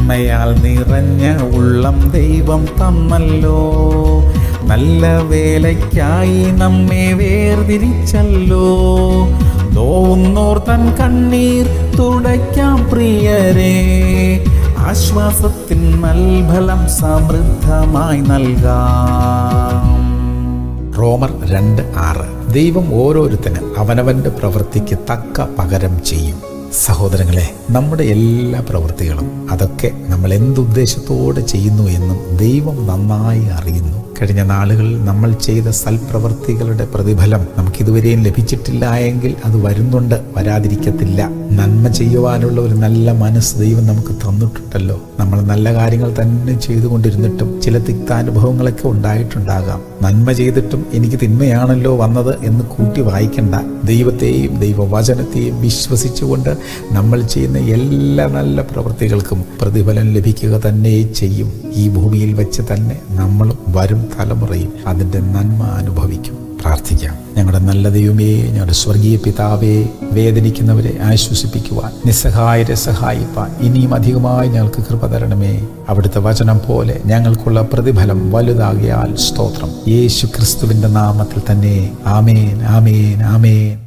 നന്മയാൽ നിറഞ്ഞ ഉള്ളം ദൈവം തന്നല്ലോ നല്ല വേലയ്ക്കായി നമ്മെ വേർതിരിച്ചല്ലോ നോവുന്നോർ തൻ കണ്ണീർ തുടയ്ക്കാം പ്രിയരെ ആശ്വാസത്തിൻ നൽഫലം സമൃദ്ധമായി നൽകാം റോമർ രണ്ട് ആറ് ദൈവം ഓരോരുത്തന് അവനവന്റെ പ്രവൃത്തിക്ക് തക്ക പകരം ചെയ്യും സഹോദരങ്ങളെ നമ്മുടെ എല്ലാ പ്രവൃത്തികളും അതൊക്കെ നമ്മൾ എന്തുദ്ദേശത്തോടെ ചെയ്യുന്നു എന്നും ദൈവം നന്നായി അറിയുന്നു കഴിഞ്ഞ നാളുകളിൽ നമ്മൾ ചെയ്ത സൽപ്രവർത്തികളുടെ പ്രതിഫലം നമുക്കിതുവരെയും ലഭിച്ചിട്ടില്ല എങ്കിൽ അത് വരുന്നുണ്ട് വരാതിരിക്കത്തില്ല നന്മ ചെയ്യുവാനുള്ള ഒരു നല്ല മനസ്സ് ദൈവം നമുക്ക് തന്നിട്ടുണ്ടല്ലോ നമ്മൾ നല്ല കാര്യങ്ങൾ തന്നെ ചെയ്തുകൊണ്ടിരുന്നിട്ടും ചില തിക്താനുഭവങ്ങളൊക്കെ ഉണ്ടായിട്ടുണ്ടാകാം നന്മ ചെയ്തിട്ടും എനിക്ക് തിന്മയാണല്ലോ വന്നത് എന്ന് കൂട്ടി വായിക്കണ്ട ദൈവത്തെയും ദൈവവചനത്തെയും വിശ്വസിച്ചുകൊണ്ട് നമ്മൾ ചെയ്യുന്ന എല്ലാ നല്ല പ്രവൃത്തികൾക്കും പ്രതിഫലം ലഭിക്കുക തന്നെ ചെയ്യും ഈ ഭൂമിയിൽ വെച്ച് തന്നെ നമ്മളും വരും തലമുറയും അതിൻ്റെ നന്മ അനുഭവിക്കും പ്രാർത്ഥിക്കാം ഞങ്ങളുടെ നല്ല ദൈവമേ ഞങ്ങളുടെ സ്വർഗീയ പിതാവേ വേദനിക്കുന്നവരെ ആശ്വസിപ്പിക്കുവാൻ നിസ്സഹായരെ സഹായിപ്പാൻ ഇനിയും അധികമായി ഞങ്ങൾക്ക് കൃപ തരണമേ അവിടുത്തെ വചനം പോലെ ഞങ്ങൾക്കുള്ള പ്രതിഫലം വലുതാകിയാൽ സ്തോത്രം യേശു ക്രിസ്തുവിന്റെ നാമത്തിൽ തന്നെ ആമേൻ ആമേൻ ആമേൻ